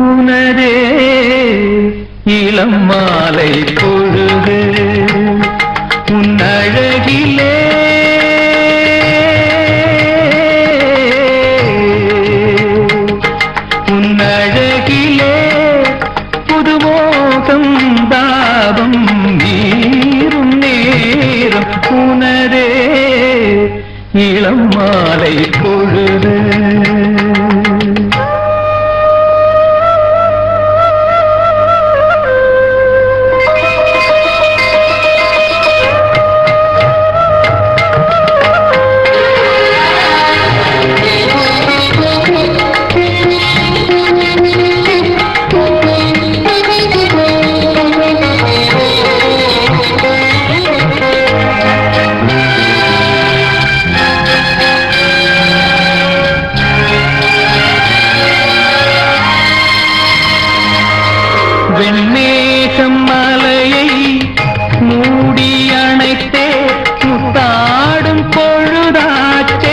உனதே இளம் மாலை பொழுது உன் அழகிலே உன் அழகிலே புதுமோகம் தாபம் நீரும் நேரம் உனதே இளம் மாலை பொழுது வெண்மேகம் மலையை மூடி அணைத்தே முத்தாடும் பொழுதாச்சே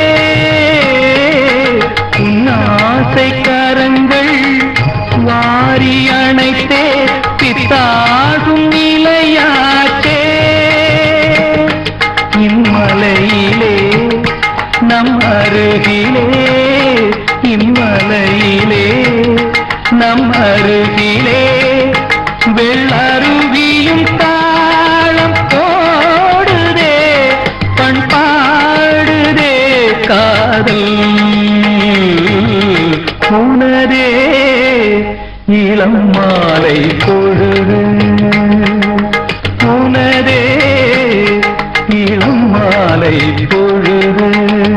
உன் ஆசை கரங்கள் வாரி அணைத்தே பித்தாகும் நிலையாச்சே இம்மலையிலே நம் அருகிலே இம்மலையிலே நம் அருகிலே வெள்ளருவியும் தாளம் போடுதே பண்பாடுதே காதல் உனதே இளம் மாலை பொழுது உனதே இளம் மாலை பொழுது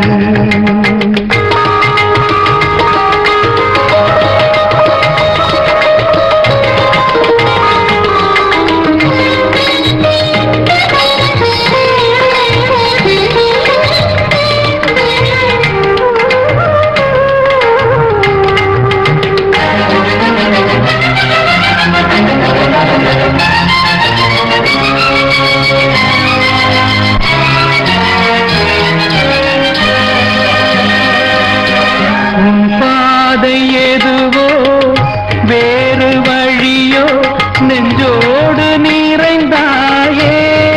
உன் பாதை எதுவோ வேறு வழியோ நெஞ்சோடு நிறைந்தாயே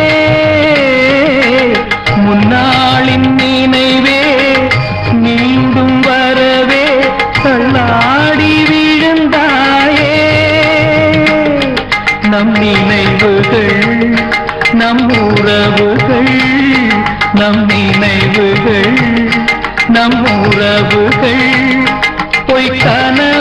முன்னாளின் நினைவே மீண்டும் வரவே தள்ளாடி விழுந்தாயே நம் நினைவுகள் நம் உறவுகள் நம் நினைவுகள் நம் உறவுகள் பொய்க்கான